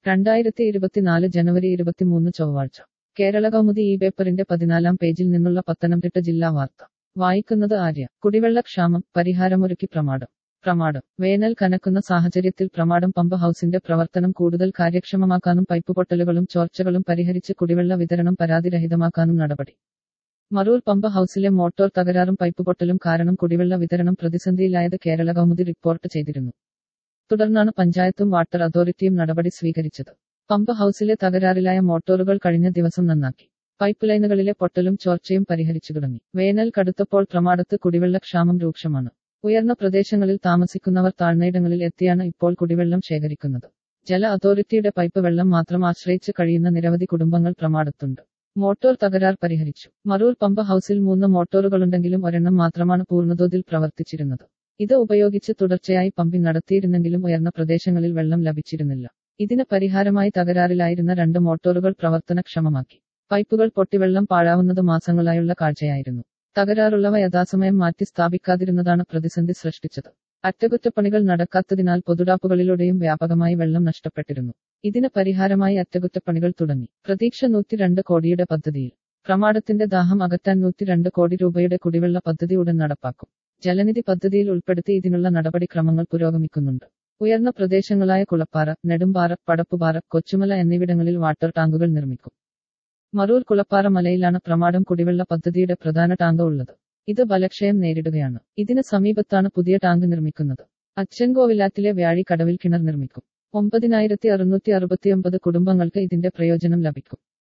രണ്ടായിരത്തി ഇരുപത്തിനാല് ജനുവരി ഇരുപത്തിമൂന്ന് ചൊവ്വാഴ്ച കേരള കൗമുദി ഈ പേപ്പറിന്റെ പതിനാലാം പേജിൽ നിന്നുള്ള പത്തനംതിട്ട ജില്ലാ വാർത്ത വായിക്കുന്നത് ആര്യ കുടിവെള്ളക്ഷാമം പരിഹാരമൊരുക്കി പ്രമാടം പ്രമാടം വേനൽ കനക്കുന്ന സാഹചര്യത്തിൽ പ്രമാടം പമ്പ് ഹൗസിന്റെ പ്രവർത്തനം കൂടുതൽ കാര്യക്ഷമമാക്കാനും പൈപ്പ് പൊട്ടലുകളും ചോർച്ചകളും പരിഹരിച്ച് കുടിവെള്ള വിതരണം പരാതിരഹിതമാക്കാനും നടപടി മറൂർ പമ്പ് ഹൗസിലെ മോട്ടോർ തകരാറും പൈപ്പ് പൊട്ടലും കാരണം കുടിവെള്ള വിതരണം പ്രതിസന്ധിയിലായത് കേരള കൗമുദി റിപ്പോർട്ട് ചെയ്തിരുന്നു തുടർന്നാണ് പഞ്ചായത്തും വാട്ടർ അതോറിറ്റിയും നടപടി സ്വീകരിച്ചത് പമ്പ് ഹൗസിലെ തകരാറിലായ മോട്ടോറുകൾ കഴിഞ്ഞ ദിവസം നന്നാക്കി പൈപ്പ് ലൈനുകളിലെ പൊട്ടലും ചോർച്ചയും പരിഹരിച്ചു തുടങ്ങി വേനൽ കടുത്തപ്പോൾ പ്രമാടത്ത് കുടിവെള്ളക്ഷാമം രൂക്ഷമാണ് ഉയർന്ന പ്രദേശങ്ങളിൽ താമസിക്കുന്നവർ താഴ്ന്നയിടങ്ങളിൽ എത്തിയാണ് ഇപ്പോൾ കുടിവെള്ളം ശേഖരിക്കുന്നത് ജല അതോറിറ്റിയുടെ പൈപ്പ് വെള്ളം മാത്രം ആശ്രയിച്ച് കഴിയുന്ന നിരവധി കുടുംബങ്ങൾ പ്രമാടത്തുണ്ട് മോട്ടോർ തകരാർ പരിഹരിച്ചു മറൂർ പമ്പ് ഹൗസിൽ മൂന്ന് മോട്ടോറുകളുണ്ടെങ്കിലും ഒരെണ്ണം മാത്രമാണ് പൂർണ്ണതോതിൽ പ്രവർത്തിച്ചിരുന്നത് ഇത് ഉപയോഗിച്ച് തുടർച്ചയായി പമ്പിംഗ് നടത്തിയിരുന്നെങ്കിലും ഉയർന്ന പ്രദേശങ്ങളിൽ വെള്ളം ലഭിച്ചിരുന്നില്ല ഇതിന് പരിഹാരമായി തകരാറിലായിരുന്ന രണ്ട് മോട്ടോറുകൾ പ്രവർത്തനക്ഷമമാക്കി പൈപ്പുകൾ പൊട്ടിവെള്ളം പാഴാവുന്നത് മാസങ്ങളായുള്ള കാഴ്ചയായിരുന്നു തകരാറുള്ളവ യഥാസമയം മാറ്റി സ്ഥാപിക്കാതിരുന്നതാണ് പ്രതിസന്ധി സൃഷ്ടിച്ചത് അറ്റകുറ്റപ്പണികൾ നടക്കാത്തതിനാൽ പൊതുടാപ്പുകളിലൂടെയും വ്യാപകമായി വെള്ളം നഷ്ടപ്പെട്ടിരുന്നു ഇതിന് പരിഹാരമായി അറ്റകുറ്റപ്പണികൾ തുടങ്ങി പ്രതീക്ഷ നൂറ്റിരണ്ട് കോടിയുടെ പദ്ധതിയിൽ പ്രമാടത്തിന്റെ ദാഹം അകറ്റാൻ നൂറ്റിരണ്ട് കോടി രൂപയുടെ കുടിവെള്ള പദ്ധതി ഉടൻ നടപ്പാക്കും ജലനിധി പദ്ധതിയിൽ ഉൾപ്പെടുത്തി ഇതിനുള്ള നടപടിക്രമങ്ങൾ പുരോഗമിക്കുന്നുണ്ട് ഉയർന്ന പ്രദേശങ്ങളായ കുളപ്പാറ നെടുമ്പാറ പടപ്പുപാറ കൊച്ചുമല എന്നിവിടങ്ങളിൽ വാട്ടർ ടാങ്കുകൾ നിർമ്മിക്കും മറൂർ കുളപ്പാറ മലയിലാണ് പ്രമാടം കുടിവെള്ള പദ്ധതിയുടെ പ്രധാന ടാങ്ക് ഉള്ളത് ഇത് ബലക്ഷയം നേരിടുകയാണ് ഇതിന് സമീപത്താണ് പുതിയ ടാങ്ക് നിർമ്മിക്കുന്നത് അച്ചൻകോവിലാറ്റിലെ വ്യാഴി കടവിൽ കിണർ നിർമ്മിക്കും ഒമ്പതിനായിരത്തി അറുന്നൂറ്റി അറുപത്തിയൊമ്പത് കുടുംബങ്ങൾക്ക് ഇതിന്റെ പ്രയോജനം ലഭിക്കും